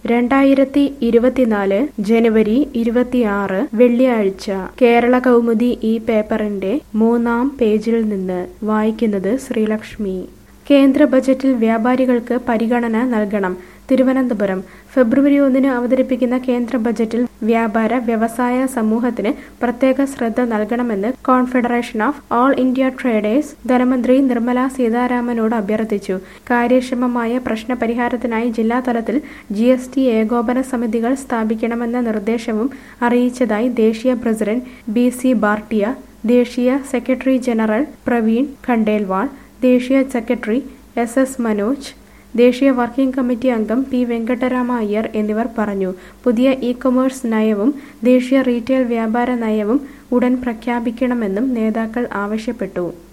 രണ്ടായിരത്തി ഇരുപത്തിനാല് ജനുവരി ഇരുപത്തിയാറ് വെള്ളിയാഴ്ച കേരള കൗമുദി ഈ പേപ്പറിന്റെ മൂന്നാം പേജിൽ നിന്ന് വായിക്കുന്നത് ശ്രീലക്ഷ്മി കേന്ദ്ര ബജറ്റിൽ വ്യാപാരികൾക്ക് പരിഗണന നൽകണം തിരുവനന്തപുരം ഫെബ്രുവരി ഒന്നിന് അവതരിപ്പിക്കുന്ന കേന്ദ്ര ബജറ്റിൽ വ്യാപാര വ്യവസായ സമൂഹത്തിന് പ്രത്യേക ശ്രദ്ധ നൽകണമെന്ന് confederation of all India traders ധനമന്ത്രി നിർമ്മല സീതാരാമനോട് അഭ്യർത്ഥിച്ചു കാര്യക്ഷമമായ പ്രശ്നപരിഹാരത്തിനായി ജില്ലാതലത്തിൽ ജി എസ് ടി ഏകോപന സമിതികൾ സ്ഥാപിക്കണമെന്ന നിർദ്ദേശവും അറിയിച്ചതായി ദേശീയ പ്രസിഡന്റ് ബി സി ബാർട്ടിയ ദേശീയ സെക്രട്ടറി ജനറൽ പ്രവീൺ ഖണ്ടേൽവാൾ ദേശീയ സെക്രട്ടറി എസ് എസ് മനോജ് ദേശീയ വർക്കിംഗ് കമ്മിറ്റി അംഗം പി വെങ്കട്ടരാമ അയ്യർ എന്നിവർ പറഞ്ഞു പുതിയ ഇ കൊമേഴ്സ് നയവും ദേശീയ റീറ്റെയിൽ വ്യാപാര നയവും ഉടൻ പ്രഖ്യാപിക്കണമെന്നും നേതാക്കൾ ആവശ്യപ്പെട്ടു